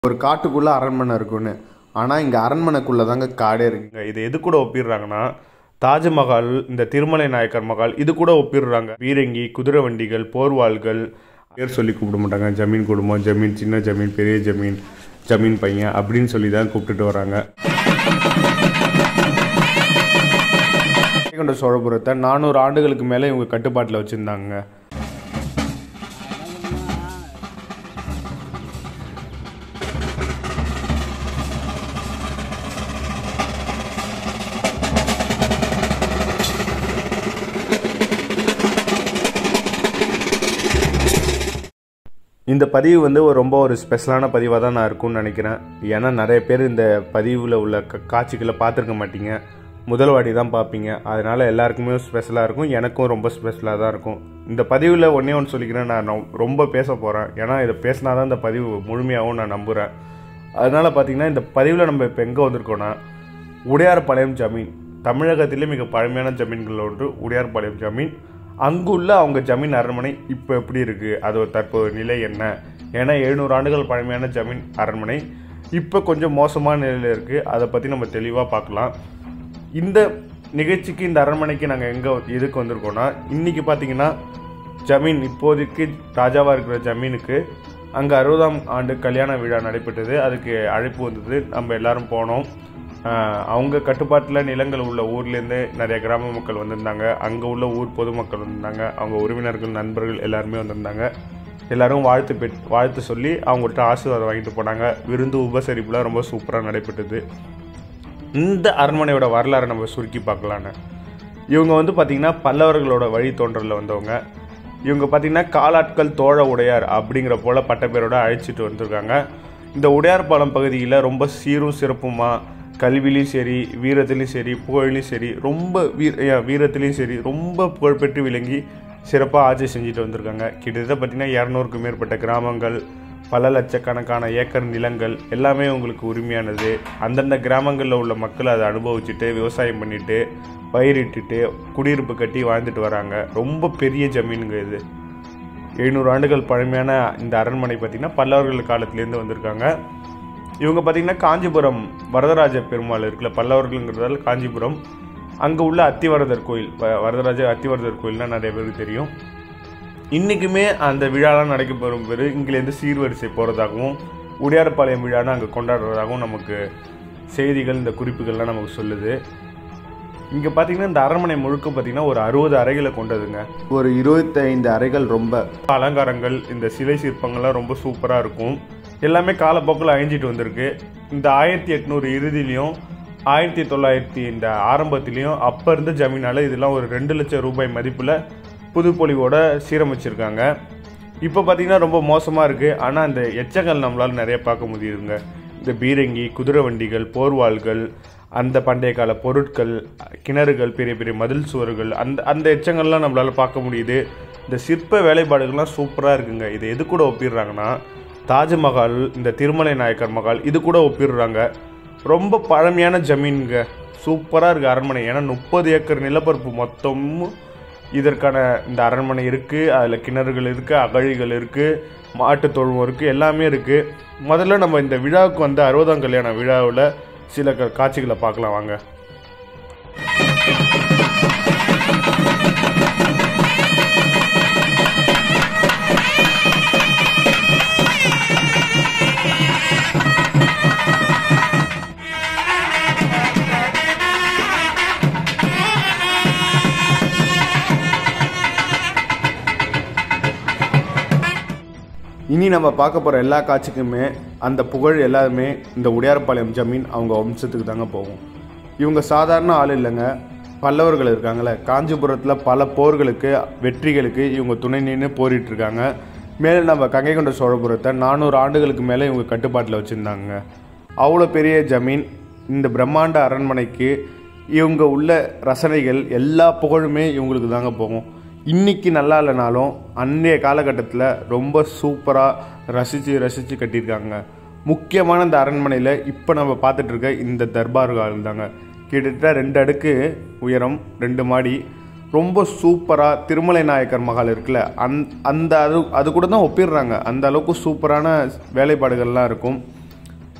ஒரு காட்டுக்குள்ளே அரண்மனை இருக்குன்னு ஆனால் இங்கே அரண்மனைக்குள்ளே தாங்க காடே இருக்குங்க இது எது கூட ஒப்பிடுறாங்கன்னா தாஜ்மஹால் இந்த திருமலை நாயக்கர் மஹால் இது கூட ஒப்பிடுறாங்க பீரங்கி குதிரை வண்டிகள் போர்வாள்கள் பேர் சொல்லி கூப்பிட மாட்டாங்க ஜமீன் குடும்பம் ஜமீன் சின்ன ஜமீன் பெரிய ஜமீன் ஜமீன் பையன் அப்படின்னு சொல்லி தான் கூப்பிட்டுட்டு வராங்க கொண்ட சோழபுரத்தை நானூறு ஆண்டுகளுக்கு மேலே இவங்க கட்டுப்பாட்டில் வச்சுருந்தாங்க இந்த பதிவு வந்து ஒரு ரொம்ப ஒரு ஸ்பெஷலான பதிவாக தான் நான் இருக்கும்னு நினைக்கிறேன் ஏன்னா நிறைய பேர் இந்த பதிவில் உள்ள க- காட்சிகளை பார்த்துருக்க மாட்டீங்க முதல் வாட்டி தான் பார்ப்பீங்க அதனால் எல்லாருக்குமே ஸ்பெஷலாக இருக்கும் எனக்கும் ரொம்ப ஸ்பெஷலாக தான் இருக்கும் இந்த பதிவில் ஒன்றே ஒன்று சொல்லிக்கிறேன் நான் ரொ- ரொம்ப பேச போகிறேன் ஏன்னா இதை பேசினா தான் இந்த பதிவு முழுமையாகவும் நான் நம்புகிறேன் அதனால் பார்த்தீங்கன்னா இந்த பதிவில் நம்ம இப்போ எங்கே வந்திருக்கோன்னா உடையார்பாளையம் ஜமீன் தமிழகத்திலே மிக பழமையான ஜமீன்கள் ஒன்று உடையார்பாளையம் ஜமீன் அங்குள்ள அவங்க ஜமீன் அரண்மனை இப்போ எப்படி இருக்குது அதோட தற்போது நிலை என்ன ஏன்னா எழுநூறு ஆண்டுகள் பழமையான ஜமீன் அரண்மனை இப்போ கொஞ்சம் மோசமான நிலையில் இருக்குது அதை பற்றி நம்ம தெளிவாக பார்க்கலாம் இந்த நிகழ்ச்சிக்கு இந்த அரண்மனைக்கு நாங்கள் எங்கே எதுக்கு வந்திருக்கோம்னா இன்றைக்கி பார்த்தீங்கன்னா ஜமீன் இப்போதைக்கு ராஜாவாக இருக்கிற ஜமீனுக்கு அங்கே அறுபதாம் ஆண்டு கல்யாண விழா நடைபெற்றது அதுக்கு அழைப்பு வந்தது நம்ம எல்லாரும் போனோம் ஆஹ் அவங்க கட்டுப்பாட்டில் நிலங்கள் உள்ள ஊர்லேருந்து நிறைய கிராம மக்கள் வந்திருந்தாங்க அங்கே உள்ள ஊர் பொதுமக்கள் வந்திருந்தாங்க அவங்க உறவினர்கள் நண்பர்கள் எல்லாருமே வந்திருந்தாங்க எல்லாரும் வாழ்த்து பெற் வாழ்த்து சொல்லி அவங்கள்ட்ட ஆசீர்வாதம் வாங்கிட்டு போனாங்க விருந்து உபசரிப்புலாம் ரொம்ப சூப்பராக நடைபெற்றது இந்த அரண்மனையோட வரலாறை நம்ம சுருக்கி பார்க்கலான்னு இவங்க வந்து பார்த்திங்கன்னா பல்லவர்களோட வழி தோன்றலில் வந்தவங்க இவங்க பார்த்திங்கன்னா காலாட்கள் தோழ உடையார் அப்படிங்கிற போல பட்டப்பேரோட அழைச்சிட்டு வந்திருக்காங்க இந்த உடையார்பாளையம் பகுதியில் ரொம்ப சீரும் சிறப்புமா கல்விலையும் சரி வீரத்துலேயும் சரி புகழ்லையும் சரி ரொம்ப வீர ஏன் வீரத்துலேயும் சரி ரொம்ப புகழ்பெற்று விளங்கி சிறப்பாக ஆட்சி செஞ்சுட்டு வந்திருக்காங்க கிட்டத்தட்ட பார்த்திங்கன்னா இரநூறுக்கும் மேற்பட்ட கிராமங்கள் பல லட்சக்கணக்கான ஏக்கர் நிலங்கள் எல்லாமே உங்களுக்கு உரிமையானது அந்தந்த கிராமங்களில் உள்ள மக்கள் அதை அனுபவிச்சுட்டு விவசாயம் பண்ணிட்டு பயிரிட்டுட்டு குடியிருப்பு கட்டி வாழ்ந்துட்டு வராங்க ரொம்ப பெரிய ஜமீனுங்க இது எழுநூறு ஆண்டுகள் பழமையான இந்த அரண்மனை பார்த்திங்கன்னா பல்லவர்கள் காலத்துலேருந்து வந்திருக்காங்க இவங்க பார்த்திங்கன்னா காஞ்சிபுரம் வரதராஜ பெருமாள் இருக்குல்ல பல்லவர்கள்ங்கிறதால காஞ்சிபுரம் அங்கே உள்ள அத்திவரதர் கோயில் வ- வரதராஜ அத்திவரதர் கோயில்னால் நிறைய பேருக்கு தெரியும் இன்றைக்குமே அந்த விழாலாம் நடைபெறும் பேர் இங்கிலேருந்து சீர்வரிசை போகிறதாகவும் உடையார்பாளையம் விழான்னு அங்கே கொண்டாடுறதாகவும் நமக்கு செய்திகள் இந்த குறிப்புகள்லாம் நமக்கு சொல்லுது இங்கே பார்த்தீங்கன்னா இந்த அரண்மனை முழுக்க பார்த்தீங்கன்னா ஒரு அறுபது அறைகளை கொண்டதுங்க ஒரு இருபத்தைந்து அறைகள் ரொம்ப அலங்காரங்கள் இந்த சிலை சிற்பங்கள்லாம் ரொம்ப சூப்பராக இருக்கும் எல்லாமே காலப்போக்கில் அழிஞ்சிட்டு வந்திருக்கு இந்த ஆயிரத்தி எட்நூறு இறுதியிலையும் ஆயிரத்தி தொள்ளாயிரத்தி இந்த ஆரம்பத்திலையும் அப்போ இருந்த ஜமீனால இதெல்லாம் ஒரு ரெண்டு லட்சம் ரூபாய் மதிப்பில் புதுப்பொலிவோட சீரமைச்சிருக்காங்க இப்போ பார்த்தீங்கன்னா ரொம்ப மோசமாக இருக்குது ஆனால் அந்த எச்சங்கள் நம்மளால் நிறைய பார்க்க முடியுதுங்க இந்த பீரங்கி குதிரை வண்டிகள் போர்வாள்கள் அந்த பண்டைய கால பொருட்கள் கிணறுகள் பெரிய பெரிய மதில் சுவர்கள் அந்த அந்த எச்சங்கள்லாம் நம்மளால் பார்க்க முடியுது இந்த சிற்ப வேலைப்பாடுகள்லாம் சூப்பராக இருக்குங்க இது எது கூட ஒப்பிடுறாங்கன்னா தாஜ்மஹால் இந்த திருமலை நாயக்கர் மஹால் இது கூட ஒப்பிடுறாங்க ரொம்ப பழமையான ஜமீனுங்க சூப்பராக இருக்குது அரண்மனை ஏன்னா முப்பது ஏக்கர் நிலப்பரப்பு மொத்தமும் இதற்கான இந்த அரண்மனை இருக்குது அதில் கிணறுகள் இருக்குது அகழிகள் இருக்குது மாட்டுத் தொழுவம் இருக்குது எல்லாமே இருக்குது முதல்ல நம்ம இந்த விழாவுக்கு வந்த அறுபதாம் கல்யாண விழாவில் சில க- காட்சிகளை பார்க்கலாம் வாங்க இனி நம்ம பார்க்க போகிற எல்லா காட்சிக்குமே அந்த புகழ் எல்லாருமே இந்த உடையார்பாளையம் ஜமீன் அவங்க வம்சத்துக்கு தாங்க போகும் இவங்க சாதாரண ஆள் இல்லைங்க பல்லவர்கள் இருக்காங்களே காஞ்சிபுரத்தில் பல போர்களுக்கு வெற்றிகளுக்கு இவங்க துணை நின்று போரிட்டு இருக்காங்க மேலும் நம்ம கங்கை கொண்ட சோழபுரத்தை நானூறு ஆண்டுகளுக்கு மேலே இவங்க கட்டுப்பாட்டில் வச்சுருந்தாங்க அவ்வளோ பெரிய ஜமீன் இந்த பிரம்மாண்ட அரண்மனைக்கு இவங்க உள்ள ரசனைகள் எல்லா புகழுமே இவங்களுக்கு தாங்க போகும் இன்னைக்கு நல்லா இல்லைனாலும் அன்றைய காலகட்டத்தில் ரொம்ப சூப்பராக ரசித்து ரசித்து கட்டியிருக்காங்க முக்கியமான இந்த அரண்மனையில் இப்போ நம்ம பார்த்துட்டு இருக்க இந்த தர்பார் ஹால் தாங்க கிட்டத்தட்ட ரெண்டு அடுக்கு உயரம் ரெண்டு மாடி ரொம்ப சூப்பராக திருமலை நாயக்கர் மகால் இருக்குல்ல அந் அந்த அது அது கூட தான் ஒப்பிடுறாங்க அந்த அளவுக்கு சூப்பரான வேலைப்பாடுகள்லாம் இருக்கும்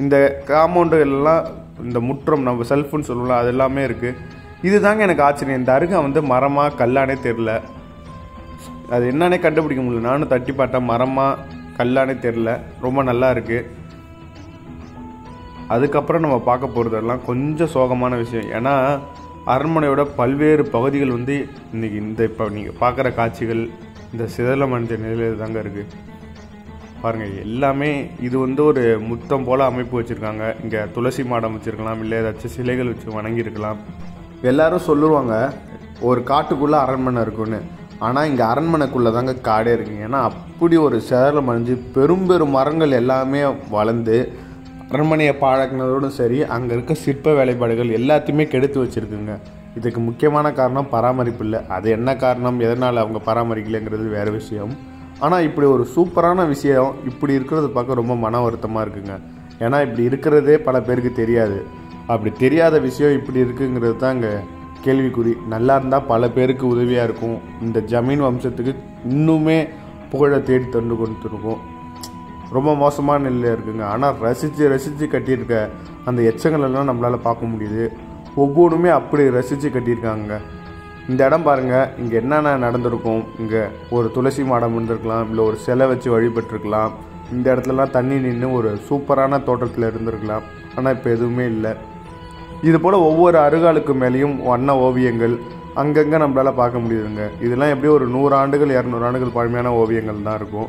இந்த காம்பவுண்டு எல்லாம் இந்த முற்றம் நம்ம செல்ஃபுன்னு சொல்லுவோம்ல அது எல்லாமே இருக்குது இது தாங்க எனக்கு ஆச்சரியம் இந்த அருகா வந்து மரமா கல்லானே தெரில அது என்னன்னே கண்டுபிடிக்க முடியல நானும் தட்டி பார்த்தேன் மரமா கல்லானே தெரில ரொம்ப நல்லா இருக்குது அதுக்கப்புறம் நம்ம பார்க்க போகிறதெல்லாம் கொஞ்சம் சோகமான விஷயம் ஏன்னா அரண்மனையோட பல்வேறு பகுதிகள் வந்து இன்னைக்கு இந்த இப்போ நீங்கள் பார்க்குற காட்சிகள் இந்த சிதலமடைஞ்ச நிலையில் தாங்க இருக்குது பாருங்கள் எல்லாமே இது வந்து ஒரு முத்தம் போல் அமைப்பு வச்சுருக்காங்க இங்கே துளசி மாடம் வச்சுருக்கலாம் இல்லை ஏதாச்சும் சிலைகள் வச்சு வணங்கியிருக்கலாம் எல்லாரும் சொல்லுவாங்க ஒரு காட்டுக்குள்ளே அரண்மனை இருக்குன்னு ஆனால் இங்கே அரண்மனைக்குள்ளே தாங்க காடே இருக்குங்க ஏன்னா அப்படி ஒரு சேரில் மறைஞ்சு பெரும் பெரும் மரங்கள் எல்லாமே வளர்ந்து அரண்மனையை பாழக்கினதோடும் சரி அங்கே இருக்க சிற்ப வேலைப்பாடுகள் எல்லாத்தையுமே கெடுத்து வச்சுருக்குங்க இதுக்கு முக்கியமான காரணம் பராமரிப்பு இல்லை அது என்ன காரணம் எதனால் அவங்க பராமரிக்கலைங்கிறது வேறு விஷயம் ஆனால் இப்படி ஒரு சூப்பரான விஷயம் இப்படி இருக்கிறத பார்க்க ரொம்ப மன வருத்தமாக இருக்குங்க ஏன்னா இப்படி இருக்கிறதே பல பேருக்கு தெரியாது அப்படி தெரியாத விஷயம் இப்படி இருக்குங்கிறது தான் இங்கே கேள்விக்குறி நல்லா இருந்தால் பல பேருக்கு உதவியாக இருக்கும் இந்த ஜமீன் வம்சத்துக்கு இன்னுமே புகழை தேடி தந்து கொண்டு ரொம்ப மோசமான நிலையில் இருக்குங்க ஆனால் ரசித்து ரசித்து கட்டியிருக்க அந்த எச்சங்கள் எல்லாம் நம்மளால் பார்க்க முடியுது ஒவ்வொன்றுமே அப்படி ரசித்து கட்டியிருக்காங்க இந்த இடம் பாருங்கள் இங்கே என்னென்ன நடந்திருக்கும் இங்கே ஒரு துளசி மாடம் இருந்திருக்கலாம் இல்லை ஒரு சிலை வச்சு வழிபட்டிருக்கலாம் இந்த இடத்துலலாம் தண்ணி நின்று ஒரு சூப்பரான தோட்டத்தில் இருந்திருக்கலாம் ஆனால் இப்போ எதுவுமே இல்லை இது போல் ஒவ்வொரு அருகாலுக்கு மேலேயும் வண்ண ஓவியங்கள் அங்கங்கே நம்மளால் பார்க்க முடியுதுங்க இதெல்லாம் எப்படியும் ஒரு நூறு ஆண்டுகள் இரநூறு ஆண்டுகள் பழமையான ஓவியங்கள் தான் இருக்கும்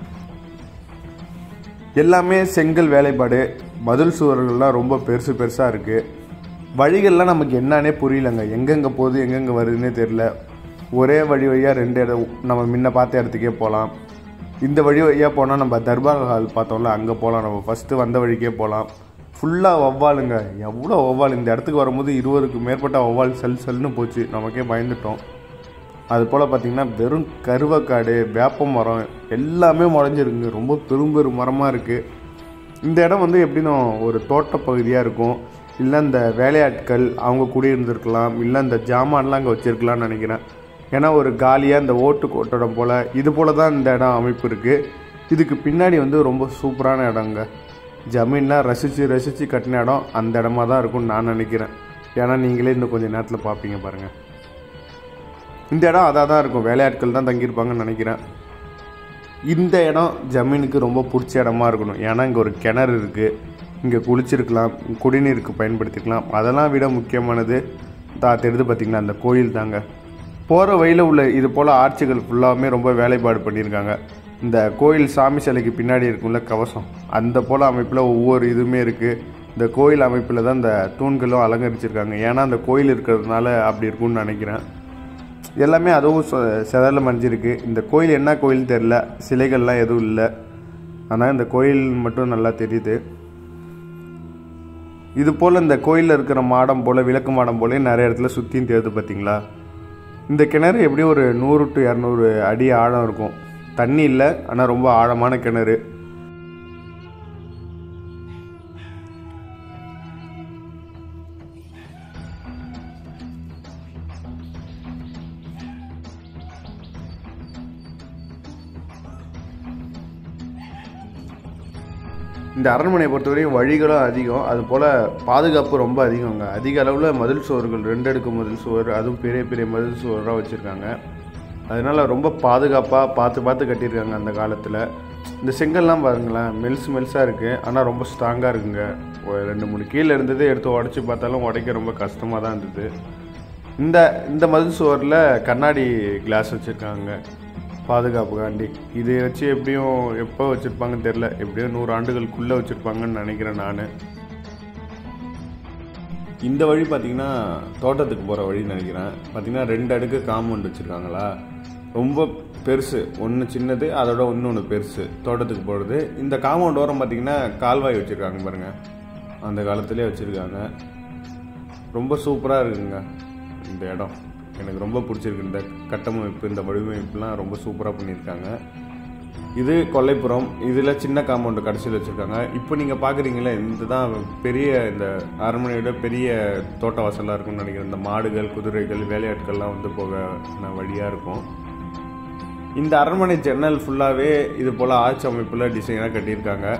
எல்லாமே செங்கல் வேலைப்பாடு மதில் சுவர்கள்லாம் ரொம்ப பெருசு பெருசாக இருக்குது வழிகள்லாம் நமக்கு என்னன்னே புரியலங்க எங்கெங்கே போகுது எங்கெங்கே வருதுன்னே தெரில ஒரே வழி வழியாக ரெண்டு இடம் நம்ம முன்ன பார்த்த இடத்துக்கே போகலாம் இந்த வழி வழியாக போனால் நம்ம தர்பார் ஹால் பார்த்தோம்ல அங்கே போகலாம் நம்ம ஃபஸ்ட்டு வந்த வழிக்கே போகலாம் ஃபுல்லாக வவ்வாலுங்க எவ்வளோ வவ்வால் இந்த இடத்துக்கு வரும்போது இருபதுக்கு மேற்பட்ட வவ்வால் செல் செல்னு போச்சு நமக்கே பயந்துட்டோம் அது போல் பார்த்திங்கன்னா வெறும் கருவக்காடு வேப்ப மரம் எல்லாமே முளைஞ்சிருக்குங்க ரொம்ப பெரும் பெரும் மரமாக இருக்குது இந்த இடம் வந்து எப்படின்னா ஒரு தோட்டப்பகுதியாக இருக்கும் இல்லை இந்த வேலையாட்கள் அவங்க குடியிருந்திருக்கலாம் இல்லை இந்த ஜாமான்லாம் அங்கே வச்சுருக்கலாம்னு நினைக்கிறேன் ஏன்னா ஒரு காலியாக இந்த ஓட்டு கோட்டடம் போல் இது போல் தான் இந்த இடம் அமைப்பு இருக்குது இதுக்கு பின்னாடி வந்து ரொம்ப சூப்பரான இடங்க ஜமீன்லாம் ரசித்து ரசித்து கட்டின இடம் அந்த இடமா தான் இருக்கும்னு நான் நினைக்கிறேன் ஏன்னா நீங்களே இன்னும் கொஞ்சம் நேரத்தில் பார்ப்பீங்க பாருங்கள் இந்த இடம் அதாக தான் இருக்கும் வேலையாட்கள் தான் தங்கியிருப்பாங்கன்னு நினைக்கிறேன் இந்த இடம் ஜமீனுக்கு ரொம்ப பிடிச்ச இடமா இருக்கணும் ஏன்னா இங்கே ஒரு கிணறு இருக்குது இங்கே குளிச்சிருக்கலாம் குடிநீருக்கு பயன்படுத்திக்கலாம் அதெல்லாம் விட முக்கியமானது தா தெரிது பார்த்திங்களா அந்த கோயில் தாங்க போகிற வழியில் உள்ள இது போல் ஆர்ச்சுகள் ஃபுல்லாமே ரொம்ப வேலைப்பாடு பண்ணியிருக்காங்க இந்த கோயில் சாமி சிலைக்கு பின்னாடி இருக்கும்ல கவசம் அந்த போல் அமைப்பில் ஒவ்வொரு இதுவுமே இருக்குது இந்த கோயில் அமைப்பில் தான் இந்த தூண்களும் அலங்கரிச்சிருக்காங்க ஏன்னா அந்த கோயில் இருக்கிறதுனால அப்படி இருக்கும்னு நினைக்கிறேன் எல்லாமே அதுவும் செதறில் மறைஞ்சிருக்கு இந்த கோயில் என்ன கோயில் தெரில சிலைகள்லாம் எதுவும் இல்லை ஆனால் இந்த கோயில் மட்டும் நல்லா தெரியுது இது போல் இந்த கோயிலில் இருக்கிற மாடம் போல் விளக்கு மாடம் போல நிறைய இடத்துல சுற்றியும் தெரியுது பார்த்தீங்களா இந்த கிணறு எப்படியும் ஒரு நூறு டு இரநூறு அடி ஆழம் இருக்கும் தண்ணி இல்லை ஆனால் ரொம்ப ஆழமான கிணறு இந்த அரண்மனையை பொறுத்தவரையும் வழிகளும் அதிகம் அது போல் பாதுகாப்பு ரொம்ப அதிகங்க அதிக அளவில் மதில் சுவர்கள் ரெண்டு அடுக்கு மதில் சுவர் அதுவும் பெரிய பெரிய மதில் சுவராக வச்சுருக்காங்க அதனால் ரொம்ப பாதுகாப்பாக பார்த்து பார்த்து கட்டியிருக்காங்க அந்த காலத்தில் இந்த செங்கல்லாம் பாருங்களேன் மெல்ஸ் மெல்ஸாக இருக்குது ஆனால் ரொம்ப ஸ்ட்ராங்காக இருக்குங்க ஒரு ரெண்டு மூணு கீழே இருந்தது எடுத்து உடச்சி பார்த்தாலும் உடைக்க ரொம்ப கஷ்டமாக தான் இருந்தது இந்த இந்த மதில் சுவரில் கண்ணாடி கிளாஸ் வச்சுருக்காங்க பாதுகாப்புக்காண்டி இதை வச்சு எப்படியும் எப்போ வச்சுருப்பாங்கன்னு தெரில எப்படியும் நூறு ஆண்டுகளுக்குள்ளே வச்சுருப்பாங்கன்னு நினைக்கிறேன் நான் இந்த வழி பார்த்தீங்கன்னா தோட்டத்துக்கு போகிற வழின்னு நினைக்கிறேன் பார்த்தீங்கன்னா ரெண்டு அடுக்கு காம்பவுண்ட் வச்சுருக்காங்களா ரொம்ப பெருசு ஒன்று சின்னது அதோட இன்னொன்று பெருசு தோட்டத்துக்கு போகிறது இந்த காம்பவுண்ட் ஓரம் பார்த்தீங்கன்னா கால்வாய் வச்சுருக்காங்க பாருங்கள் அந்த காலத்திலே வச்சுருக்காங்க ரொம்ப சூப்பராக இருக்குங்க இந்த இடம் எனக்கு ரொம்ப பிடிச்சிருக்கு இந்த கட்டமைப்பு இந்த வடிவமைப்புலாம் ரொம்ப சூப்பராக பண்ணியிருக்காங்க இது கொல்லைப்புறம் இதில் சின்ன காம்பவுண்டு கடைசியில் வச்சுருக்காங்க இப்போ நீங்கள் பார்க்குறீங்களே இந்த தான் பெரிய இந்த அரண்மனையோட பெரிய தோட்ட வாசலாக இருக்கும்னு நினைக்கிறேன் இந்த மாடுகள் குதிரைகள் வேலையாட்கள்லாம் வந்து போக வழியாக இருக்கும் இந்த அரண்மனை ஜன்னல் ஃபுல்லாகவே இது போல் ஆட்சி அமைப்பில் டிசைனாக கட்டியிருக்காங்க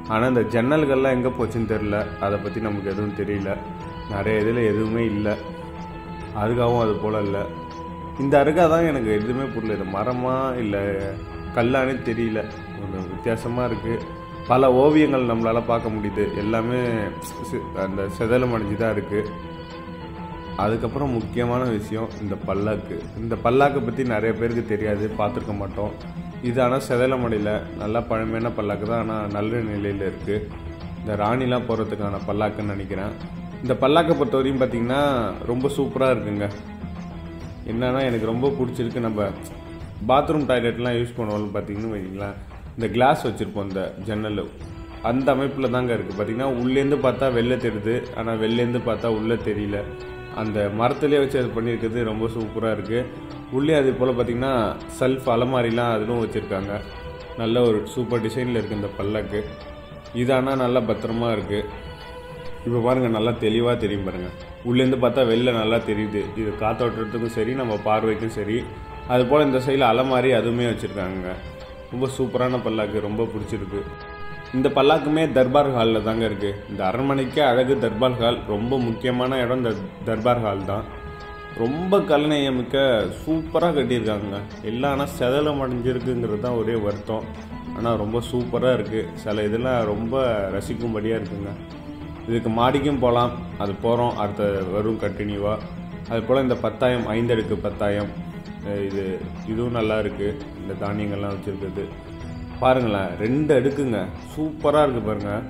ஆனால் இந்த ஜன்னல்கள்லாம் எங்கே போச்சுன்னு தெரில அதை பற்றி நமக்கு எதுவும் தெரியல நிறைய இதில் எதுவுமே இல்லை அருகாவும் அது போல் இல்லை இந்த அருகா தான் எனக்கு எதுவுமே புரியல இது மரமா இல்லை கல்லானே தெரியல கொஞ்சம் வித்தியாசமாக இருக்குது பல ஓவியங்கள் நம்மளால் பார்க்க முடியுது எல்லாமே சி- அந்த செதலம் அடைஞ்சு தான் இருக்குது அதுக்கப்புறம் முக்கியமான விஷயம் இந்த பல்லாக்கு இந்த பல்லாக்கை பற்றி நிறைய பேருக்கு தெரியாது பார்த்துருக்க மாட்டோம் இது ஆனால் செதலமடையில் நல்லா பழமையான பல்லாக்கு தான் ஆனால் நல்ல நிலையில் இருக்குது இந்த ராணிலாம் போகிறதுக்கான பல்லாக்குன்னு நினைக்கிறேன் இந்த பல்லாக்கை பொறுத்த வரையும் பார்த்தீங்கன்னா ரொம்ப சூப்பராக இருக்குங்க என்னன்னா எனக்கு ரொம்ப பிடிச்சிருக்கு நம்ம பாத்ரூம் டாய்லெட்லாம் யூஸ் பண்ணுவோம்னு பார்த்தீங்கன்னு வைங்களேன் இந்த கிளாஸ் வச்சுருப்போம் இந்த ஜன்னல் அந்த அமைப்பில் தாங்க இருக்குது பார்த்தீங்கன்னா உள்ளேருந்து பார்த்தா வெளில தெரியுது ஆனால் வெளிலேருந்து பார்த்தா உள்ளே தெரியல அந்த மரத்துலேயே வச்சு அது பண்ணியிருக்கிறது ரொம்ப சூப்பராக இருக்குது உள்ளே அது போல் பார்த்தீங்கன்னா செல்ஃப் அலமாரிலாம் அதுவும் வச்சுருக்காங்க நல்ல ஒரு சூப்பர் டிசைனில் இருக்குது இந்த பல்லாக்கு இது ஆனால் நல்லா பத்திரமா இருக்குது இப்போ பாருங்கள் நல்லா தெளிவாக தெரியும் பாருங்கள் உள்ளேருந்து பார்த்தா வெளில நல்லா தெரியுது இது காத்தோட்டத்துக்கும் சரி நம்ம பார்வைக்கும் சரி அது போல் இந்த சைடில் அலமாரி அதுவுமே வச்சுருக்காங்க ரொம்ப சூப்பரான பல்லாக்கு ரொம்ப பிடிச்சிருக்கு இந்த பல்லாக்குமே தர்பார் ஹாலில் தாங்க இருக்குது இந்த அரண்மனைக்கே அழகு தர்பார் ஹால் ரொம்ப முக்கியமான இடம் இந்த தர்பார் ஹால் தான் ரொம்ப கலைநயமிக்க சூப்பராக கட்டியிருக்காங்க எல்லாம் ஆனால் செதலம் அடைஞ்சிருக்குங்கிறது தான் ஒரே வருத்தம் ஆனால் ரொம்ப சூப்பராக இருக்குது சில இதெல்லாம் ரொம்ப ரசிக்கும்படியாக இருக்குங்க இதுக்கு மாடிக்கும் போகலாம் அது போகிறோம் அடுத்த வரும் கண்டினியூவாக அது போல் இந்த பத்தாயம் ஐந்தடுக்கு பத்தாயம் அஹ் இது இதுவும் நல்லா இருக்குது இந்த தானியங்கள்லாம் வச்சுருக்குது பாருங்களேன் ரெண்டு அடுக்குங்க சூப்பராக இருக்குது பாருங்கள்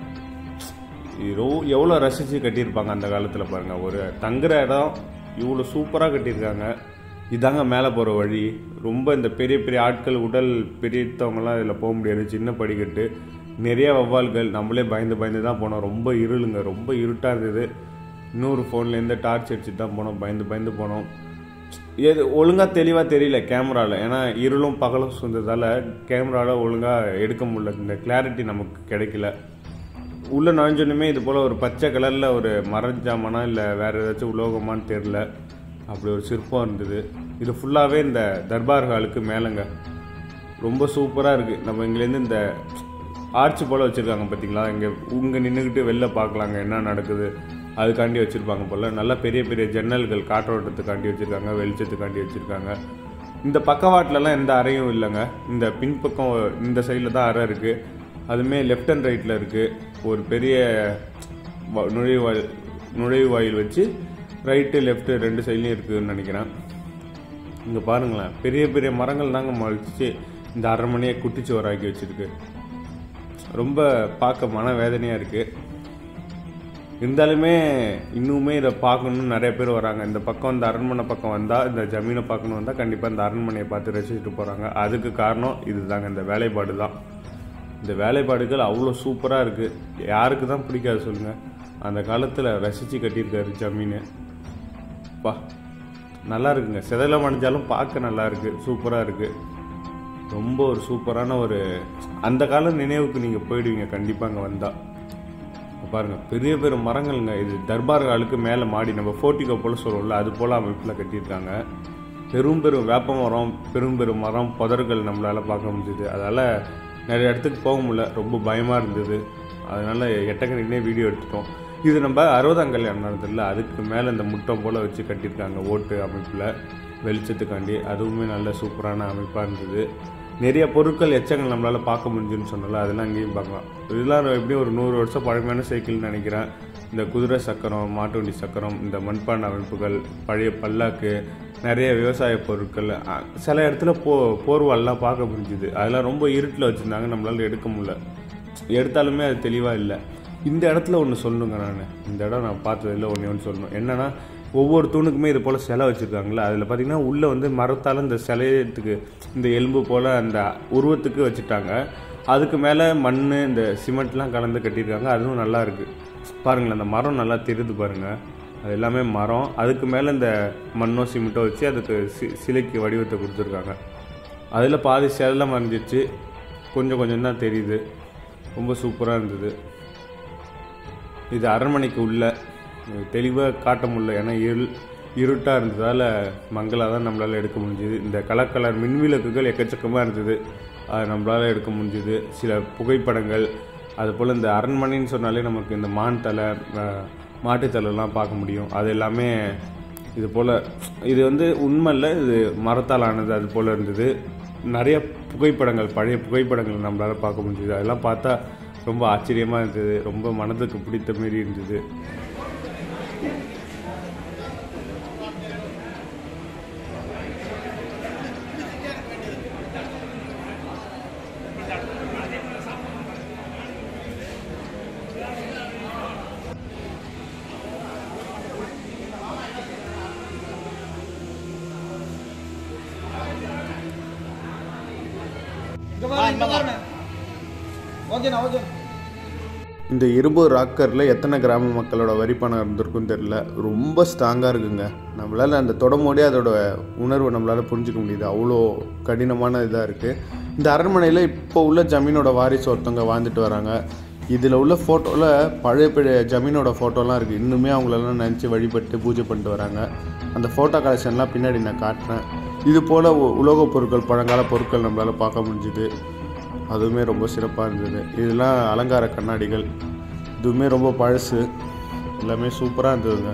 இது எவ்வளோ ரசித்து கட்டியிருப்பாங்க அந்த காலத்தில் பாருங்கள் ஒரு தங்குற இடம் இவ்வளோ சூப்பராக கட்டியிருக்காங்க இதாங்க மேலே போகிற வழி ரொம்ப இந்த பெரிய பெரிய ஆட்கள் உடல் பெரியத்தவங்கலாம் இதில் போக முடியாது சின்ன படிக்கட்டு நிறைய வவ்வால்கள் நம்மளே பயந்து பயந்து தான் போனோம் ரொம்ப இருளுங்க ரொம்ப இருட்டாக இருந்தது இன்னொரு ஃபோன்லேருந்து டார்ச் அடிச்சுட்டு தான் போனோம் பயந்து பயந்து போனோம் எது ஒழுங்காக தெளிவாக தெரியல கேமராவில் ஏன்னா இருளும் பகலும் சுந்ததால் கேமராவில் ஒழுங்காக எடுக்க முடியல இந்த கிளாரிட்டி நமக்கு கிடைக்கல உள்ளே நுழைஞ்சோன்னுமே இது போல் ஒரு பச்சை கலரில் ஒரு மரஞ்சாமனா இல்லை வேறு ஏதாச்சும் உலோகமான்னு தெரில அப்படி ஒரு சிற்பம் இருந்தது இது ஃபுல்லாகவே இந்த தர்பார் ஹாலுக்கு மேலேங்க ரொம்ப சூப்பராக இருக்குது நம்ம இங்கேருந்து இந்த ஆர்ச் போல் வச்சுருக்காங்க பார்த்தீங்களா இங்கே இங்கே நின்றுக்கிட்டு வெளில பார்க்கலாங்க என்ன நடக்குது அதுக்காண்டி வச்சுருப்பாங்க போல் நல்லா பெரிய பெரிய ஜன்னல்கள் காற்றோட்டத்துக்காண்டி வச்சுருக்காங்க வெளிச்சத்துக்காண்டி வச்சுருக்காங்க இந்த பக்கவாட்டிலலாம் எந்த அறையும் இல்லைங்க இந்த பின்பக்கம் இந்த சைடில் தான் அறை இருக்குது அதுவுமே லெஃப்ட் அண்ட் ரைட்டில் இருக்குது ஒரு பெரிய வ- நுழைவாயில் நுழைவாயில் வச்சு ரைட்டு லெஃப்ட்டு ரெண்டு சைட்லேயும் இருக்குதுன்னு நினைக்கிறேன் இங்கே பாருங்களேன் பெரிய பெரிய மரங்கள் தாங்க மழிச்சு இந்த அரண்மனையை குட்டிச்சு வராக்கி வச்சிருக்கு ரொம்ப பார்க்க மன வேதனையாக இருக்குது இருந்தாலுமே இன்னுமே இதை பார்க்கணும்னு நிறைய பேர் வராங்க இந்த பக்கம் இந்த அரண்மனை பக்கம் வந்தால் இந்த ஜமீனை பார்க்கணும் வந்தால் கண்டிப்பாக இந்த அரண்மனையை பார்த்து ரசிச்சுட்டு போகிறாங்க அதுக்கு காரணம் இதுதாங்க இந்த வேலைப்பாடு தான் இந்த வேலைப்பாடுகள் அவ்வளோ சூப்பராக இருக்குது யாருக்கு தான் பிடிக்காது சொல்லுங்கள் அந்த காலத்தில் ரசித்து கட்டியிருக்காரு ஜமீன் பா நல்லா இருக்குங்க செதலம் அடைஞ்சாலும் பார்க்க நல்லா இருக்கு சூப்பராக இருக்கு ரொம்ப ஒரு சூப்பரான ஒரு அந்த கால நினைவுக்கு நீங்கள் போயிடுவீங்க கண்டிப்பாக அங்கே வந்தால் பாருங்க பெரிய பெரிய மரங்கள்ங்க இது தர்பார் ஹாலுக்கு மேலே மாடி நம்ம ஃபோர்ட்டிகோ போல் சொல்லுவோம்ல அது போல் அமைப்பில் கட்டியிருக்காங்க பெரும் பெரும் வேப்ப மரம் பெரும் பெரும் மரம் புதர்கள் நம்மளால் பார்க்க முடிஞ்சுது அதால் நிறைய இடத்துக்கு போக முடியல ரொம்ப பயமாக இருந்தது அதனால் எட்டக்கணினே வீடியோ எடுத்துட்டோம் இது நம்ம அறுபதாம் கல்யாணம் நடந்ததில்ல அதுக்கு மேலே இந்த முட்டம் போல் வச்சு கட்டியிருக்காங்க ஓட்டு அமைப்பில் வெளிச்சத்துக்காண்டி அதுவுமே நல்ல சூப்பரான அமைப்பாக இருந்தது நிறைய பொருட்கள் எச்சங்கள் நம்மளால் பார்க்க முடிஞ்சுன்னு சொன்னால அதெல்லாம் அங்கேயும் பார்க்கலாம் இதெல்லாம் எப்படியும் ஒரு நூறு வருஷம் பழமையான சைக்கிள்னு நினைக்கிறேன் இந்த குதிரை சக்கரம் மாட்டு வண்டி சக்கரம் இந்த மண்பானை அமைப்புகள் பழைய பல்லாக்கு நிறைய விவசாய பொருட்கள் அ- சில இடத்துல போ போர்வால்லாம் பார்க்க முடிஞ்சுது அதெல்லாம் ரொம்ப இருட்டில் வச்சுருந்தாங்க நம்மளால எடுக்க முடியல எடுத்தாலுமே அது தெளிவாக இல்லை இந்த இடத்துல ஒன்று சொல்லணுங்க நான் இந்த இடம் நான் பார்த்ததில்ல ஒன்று ஒன்று சொல்லணும் என்னன்னா ஒவ்வொரு தூணுக்குமே இது போல் சிலை வச்சுருக்காங்களே அதில் பார்த்தீங்கன்னா உள்ளே வந்து மரத்தால் இந்த சிலையத்துக்கு இந்த எலும்பு போல் அந்த உருவத்துக்கு வச்சுட்டாங்க அதுக்கு மேலே மண் இந்த சிமெண்ட்லாம் கலந்து கட்டியிருக்காங்க அதுவும் நல்லா இருக்குது பாருங்களேன் அந்த மரம் நல்லா தெரியுது பாருங்கள் அது எல்லாமே மரம் அதுக்கு மேலே இந்த மண்ணோ சிமெண்ட்டோ வச்சு அதுக்கு சி சிலைக்கு வடிவத்தை கொடுத்துருக்காங்க அதில் பாதி செல்லாம் மறைஞ்சிருச்சு கொஞ்சம் கொஞ்சம் தான் தெரியுது ரொம்ப சூப்பராக இருந்தது இது அரண்மனைக்கு உள்ள தெளிவாக காட்ட முடியல ஏன்னா இருள் இருட்டாக இருந்ததால் மங்களாக தான் நம்மளால் எடுக்க முடிஞ்சுது இந்த கலர் கலர் மின்விளக்குகள் எக்கச்சக்கமாக இருந்தது அது நம்மளால் எடுக்க முடிஞ்சுது சில புகைப்படங்கள் அதுபோல் இந்த அரண்மனைன்னு சொன்னாலே நமக்கு இந்த மான் தலை அஹ், மாட்டுத் தலைலாம் பார்க்க முடியும் அது எல்லாமே இது போல் இது வந்து உண்மை இல்லை இது மரத்தால் ஆனது அது போல் இருந்தது நிறைய புகைப்படங்கள் பழைய புகைப்படங்கள் நம்மளால் பார்க்க முடிஞ்சுது அதெல்லாம் பார்த்தா ரொம்ப ஆச்சரியமாக இருந்தது ரொம்ப மனதுக்கு பிடித்த மாரி இருந்தது இங்க பாருங்க இங்க பாருங்க ஓகேண்ணா ஓகே இந்த இரும்பு ராக்கரில் எத்தனை கிராம மக்களோட வரி பணம் இருந்திருக்கும் தெரில ரொம்ப ஸ்ட்ராங்காக இருக்குங்க நம்மளால் அந்த தொடமோடே அதோட உணர்வை நம்மளால் புரிஞ்சுக்க முடியுது அவ்வளோ கடினமான இதாக இருக்குது இந்த அரண்மனையில் இப்போ உள்ள ஜமீனோட வாரிசு ஒருத்தவங்க வாழ்ந்துட்டு வராங்க இதில் உள்ள ஃபோட்டோவில் பழைய பழைய ஜமீனோட ஃபோட்டோலாம் இருக்குது இன்னுமே அவங்களெல்லாம் நினச்சி வழிபட்டு பூஜை பண்ணிட்டு வராங்க அந்த ஃபோட்டோ கலெக்ஷன்லாம் பின்னாடி நான் காட்டுறேன் இது போல் உலோகப் பொருட்கள் பழங்கால பொருட்கள் நம்மளால் பார்க்க முடிஞ்சுது அதுவுமே ரொம்ப சிறப்பாக இருந்தது இதெல்லாம் அலங்கார கண்ணாடிகள் இதுவுமே ரொம்ப பழசு எல்லாமே சூப்பராக இருந்ததுங்க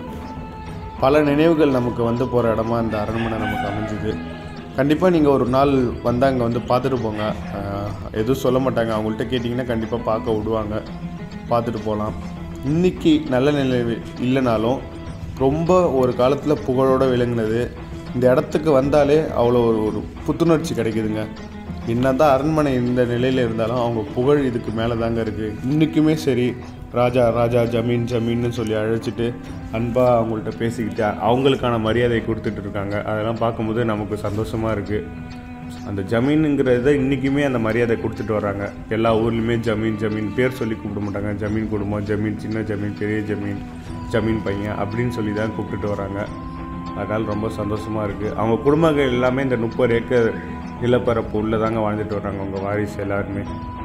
பல நினைவுகள் நமக்கு வந்து போகிற இடமா இந்த அரண்மனை நமக்கு அமைஞ்சுது கண்டிப்பாக நீங்கள் ஒரு நாள் வந்தால் அங்கே வந்து பார்த்துட்டு போங்க ஆஹ், எதுவும் சொல்ல மாட்டாங்க அவங்கள்ட்ட கேட்டிங்கன்னா கண்டிப்பாக பார்க்க விடுவாங்க பார்த்துட்டு போகலாம் இன்னைக்கு நல்ல நிலை இல்லைனாலும் ரொம்ப ஒரு காலத்தில் புகழோடு விளங்குனது இந்த இடத்துக்கு வந்தாலே அவ்வளோ ஒரு ஒரு புத்துணர்ச்சி கிடைக்குதுங்க என்னதான் அரண்மனை இந்த நிலையில் இருந்தாலும் அவங்க புகழ் இதுக்கு மேலே தாங்க இருக்குது இன்றைக்குமே சரி ராஜா ராஜா ஜமீன் ஜமீன்னு சொல்லி அழைச்சிட்டு அன்பாக அவங்கள்ட்ட பேசிக்கிட்டு அவங்களுக்கான மரியாதை கொடுத்துட்டு இருக்காங்க அதெல்லாம் பார்க்கும்போது நமக்கு சந்தோஷமாக இருக்குது அந்த ஜமீனுங்கிறத இன்றைக்குமே அந்த மரியாதை கொடுத்துட்டு வராங்க எல்லா ஊர்லேயுமே ஜமீன் ஜமீன் பேர் சொல்லி கூப்பிட மாட்டாங்க ஜமீன் குடும்பம் ஜமீன் சின்ன ஜமீன் பெரிய ஜமீன் ஜமீன் பையன் அப்படின்னு சொல்லி தான் கூப்பிட்டுட்டு வராங்க அதனால் ரொம்ப சந்தோஷமாக இருக்குது அவங்க குடும்பங்கள் எல்லாமே இந்த முப்பது ஏக்கர் நிலப்பரப்பு உள்ளே தாங்க வாழ்ந்துட்டு வராங்க அவங்க வாரிசு எல்லாருமே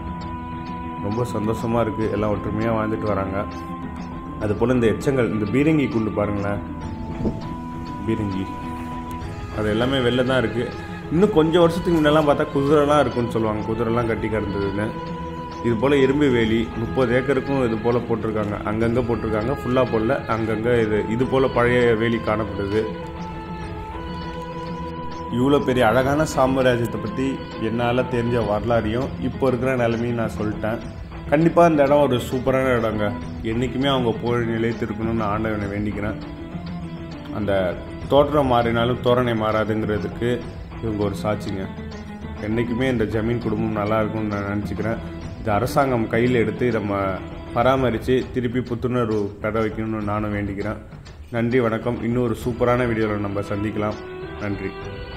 ரொம்ப சந்தோஷமாக இருக்குது எல்லாம் ஒற்றுமையாக வாழ்ந்துட்டு வராங்க அதுபோல் இந்த எச்சங்கள் இந்த பீரங்கி குண்டு பாருங்களேன் பீரங்கி அது எல்லாமே வெளில தான் இருக்குது இன்னும் கொஞ்சம் வருஷத்துக்கு முன்னெல்லாம் பார்த்தா குதிரைலாம் இருக்குன்னு சொல்லுவாங்க குதிரைலாம் கட்டி கிடந்ததுன்னு இது போல் எறும்பு வேலி முப்பது ஏக்கருக்கும் இது போல் போட்டிருக்காங்க அங்கங்கே போட்டிருக்காங்க ஃபுல்லாக போடல அங்கங்கே இது இது போல் பழைய வேலி காணப்படுது இவ்வளோ பெரிய அழகான சாம்ராஜ்யத்தை பற்றி என்னால் தெரிஞ்ச வரலாறையும் இப்போ இருக்கிற நிலைமையும் நான் சொல்லிட்டேன் கண்டிப்பாக இந்த இடம் ஒரு சூப்பரான இடங்க என்றைக்குமே அவங்க புகழ் நிலைத்திருக்கணும்னு ஆண்டவனை வேண்டிக்கிறேன் அந்த தோற்றம் மாறினாலும் தோரணை மாறாதுங்கிறதுக்கு இவங்க ஒரு சாட்சிங்க என்றைக்குமே இந்த ஜமீன் குடும்பம் நல்லா இருக்கும்னு நான் நினச்சிக்கிறேன் இது அரசாங்கம் கையில் எடுத்து நம்ம பராமரித்து திருப்பி புத்துணர்வு பெற வைக்கணும்னு நானும் வேண்டிக்கிறேன் நன்றி வணக்கம் இன்னொரு சூப்பரான வீடியோவில் நம்ம சந்திக்கலாம் நன்றி